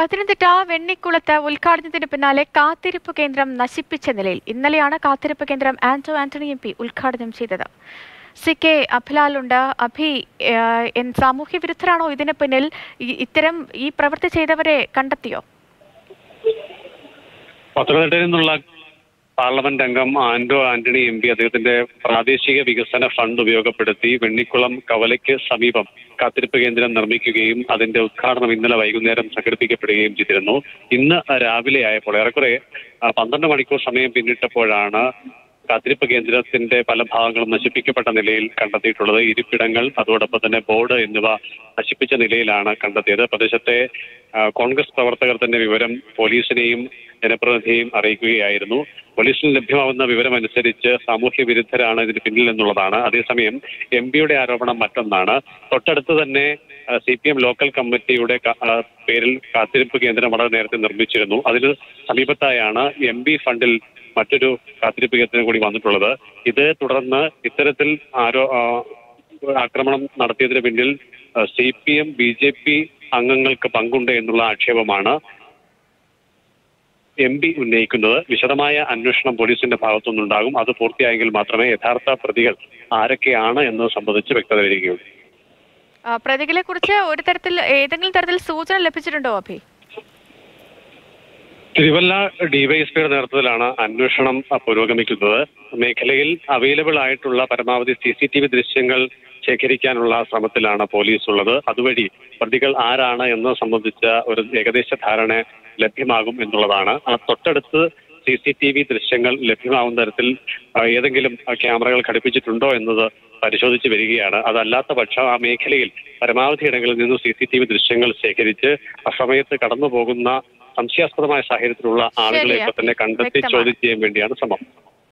പത്തനംതിട്ട വെണ്ണിക്കുളത്ത് ഉദ്ഘാടനത്തിന് പിന്നാലെ കാത്തിരിപ്പ് കേന്ദ്രം നശിപ്പിച്ച നിലയിൽ ഇന്നലെയാണ് കാത്തിരിപ്പ് കേന്ദ്രം ആന്റോ ആന്റണി എം പി ഉദ്ഘാടനം ചെയ്തത് സി കെ അഭിലാലുണ്ട് അഭി ഏഹ്, എൻ- സാമൂഹ്യ വിരുദ്ധരാണോ ഇതിന് പിന്നിൽ ഈ- ഇത്തരം ഈ പ്രവൃത്തി ചെയ്തവരെ കണ്ടെത്തിയോ പത്തനംതിട്ടയിൽ നിന്നുള്ള പാർലമെന്റ് അംഗം ആന്റോ ആന്റണി എം പി അദ്ദേഹത്തിന്റെ പ്രാദേശിക വികസന ഫണ്ട് ഉപയോഗപ്പെടുത്തി വെണ്ണിക്കുളം കവലയ്ക്ക് സമീപം കാത്തിരിപ്പ് കേന്ദ്രം നിർമ്മിക്കുകയും അതിന്റെ ഉദ്ഘാടനം ഇന്നലെ വൈകുന്നേരം സംഘടിപ്പിക്കപ്പെടുകയും ചെയ്തിരുന്നു ഇന്ന് രാവിലെ ആയപ്പോൾ ഏറെക്കുറെ ആ, പന്ത്രണ്ട് മണിക്കൂർ സമയം പിന്നിട്ടപ്പോഴാണ് കാത്തിരിപ്പ് കേന്ദ്രത്തിന്റെ പല ഭാഗങ്ങളും നശിപ്പിക്കപ്പെട്ട നിലയിൽ കണ്ടെത്തിയിട്ടുള്ളത് ഇരിപ്പിടങ്ങൾ അതോടൊപ്പം തന്നെ ബോർഡ് എന്നിവ നശിപ്പിച്ച നിലയിലാണ് കണ്ടെത്തിയത് പ്രദേശത്തെ ആ, കോൺഗ്രസ് പ്രവർത്തകർ തന്നെ വിവരം പോലീസിനെയും ജനപ്രതിനിധിയെയും അറിയിക്കുകയായിരുന്നു പോലീസിന് ലഭ്യമാവുന്ന വിവരം അനുസരിച്ച് സാമൂഹ്യ വിരുദ്ധരാണ് ഇതിന് പിന്നിൽ എന്നുള്ളതാണ് അതേസമയം എം പിയുടെ ആരോപണം മറ്റൊന്നാണ് തൊട്ടടുത്ത് തന്നെ സി പി എം ലോക്കൽ കമ്മിറ്റിയുടെ ക- ആ, പേരിൽ കാത്തിരിപ്പ് കേന്ദ്രം വളരെ നേരത്തെ നിർമ്മിച്ചിരുന്നു അതിന് സമീപത്തായാണ് എം പി ഫണ്ടിൽ മറ്റൊരു കാത്തിരിപ്പ് കേന്ദ്രം കൂടി വന്നിട്ടുള്ളത് ഇത് തുടർന്ന് ഇത്തരത്തിൽ ആരോ ആ, ആക്രമണം നടത്തിയതിന് പിന്നിൽ C P M B J P അംഗങ്ങൾക്ക് പങ്കുണ്ട് എന്നുള്ള ആക്ഷേപമാണ് എം പി ഉന്നയിക്കുന്നത് വിശദമായ അന്വേഷണം പോലീസിന്റെ ഭാഗത്തുനിന്നുണ്ടാകും അത് പൂർത്തിയായെങ്കിൽ മാത്രമേ യഥാർത്ഥ പ്രതികൾ ആരൊക്കെയാണ് എന്നത് സംബന്ധിച്ച് വ്യക്തത വരികയുള്ളൂ ആ, പ്രതികളെ കുറിച്ച് ഒരു തരത്തിൽ ഏതെങ്കിലും തരത്തിൽ സൂചന ലഭിച്ചിട്ടുണ്ടോ അഭി തിരുവല്ല ഡിവൈഎസ്പിയുടെ നേതൃത്വത്തിലാണ് അന്വേഷണം അ, പുരോഗമിക്കുന്നത് മേഖലയിൽ അവൈലബിൾ ആയിട്ടുള്ള പരമാവധി സി സി ടി വി ദൃശ്യങ്ങൾ ശേഖരിക്കാനുള്ള ശ്രമത്തിലാണ് പോലീസ് ഉള്ളത് അതുവഴി പ്രതികൾ ആരാണ് എന്ന് സംബന്ധിച്ച ഒരു ഏകദേശ ധാരണ ലഭ്യമാകും എന്നുള്ളതാണ് ആ തൊട്ടടുത്ത് സി സി ടി വി ദൃശ്യങ്ങൾ ലഭ്യമാവുന്ന തരത്തിൽ ആ, ഏതെങ്കിലും ആ, ക്യാമറകൾ ഘടിപ്പിച്ചിട്ടുണ്ടോ എന്നത് പരിശോധിച്ച് വരികയാണ് അതല്ലാത്ത പക്ഷം ആ മേഖലയിൽ പരമാവധി ഇടങ്ങളിൽ നിന്ന് സി സി ടി വി ദൃശ്യങ്ങൾ ശേഖരിച്ച് അസമയത്ത് കടന്നു പോകുന്ന സംശയാസ്പദമായ സാഹചര്യത്തിലുള്ള ആളുകളെ ശരിയാ. ഇപ്പൊ തന്നെ കണ്ടെത്തി വ്യക്തമാണ്. ചോദ്യം ചെയ്യാൻ വേണ്ടിയാണ് ശ്രമം